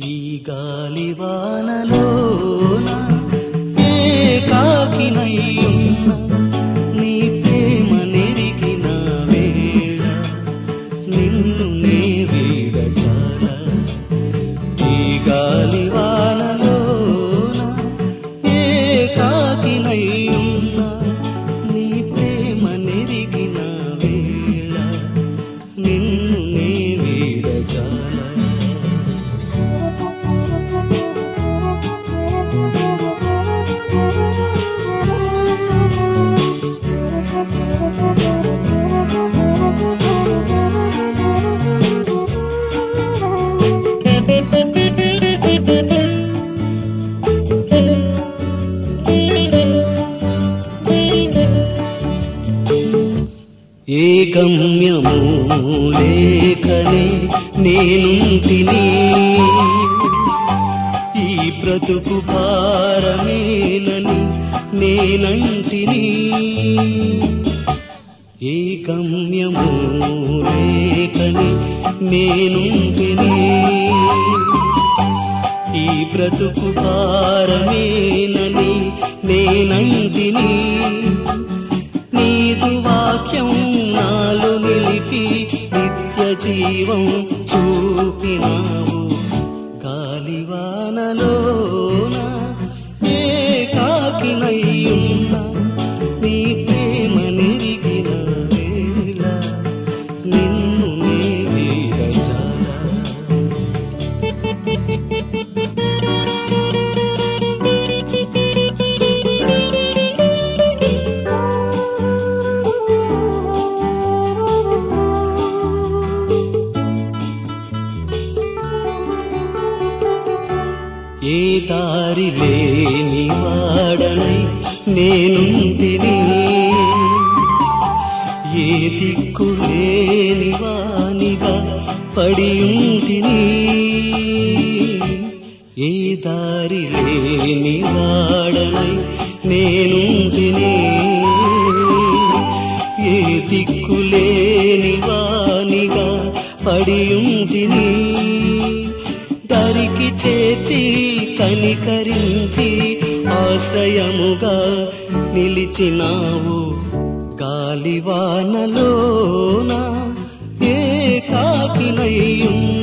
ఈ గాలివానలోన ఏకాకినయ్యున్న నీ ప్రేమ నెరిగిన వేళ నిన్ను నే వీడచాల ఈ గాలివానలోన ఏకాకినయ్యున్న నీ ప్రేమ నెరిగిన వేళ నిన్ను నే వీడచాల ఏ గమ్యము లేకనే నేనుంటిని ఈ బ్రతుకు భారమేనని నేనంటిని ఏ గమ్యము లేకని నేనుంటిని ఈ బ్రతుకు భారమేనని నేనంటిని నీదు వాక్యం నాలో నిలిపి నిత్య జీవం చూపినావు గాలివానలోన ఏకాకినయ్యున్న నీ ప్రేమ నిరిగిన వేళ నిన్ను నే వీడచాలా ఏ దారి లేని వాడనై నేనుంటిని ఏ దిక్కు లేని వానిగా పడియుంటిని ఏ దారి లేని వాడనై నేనుంటిని ఏ దిక్కు లేని వానిగా పడియుంటిని దరికి చేర్చి కనికరించి ఆశ్రయముగా నిలిచినావు గాలివానలోన ఏ కాకినయ్యున్న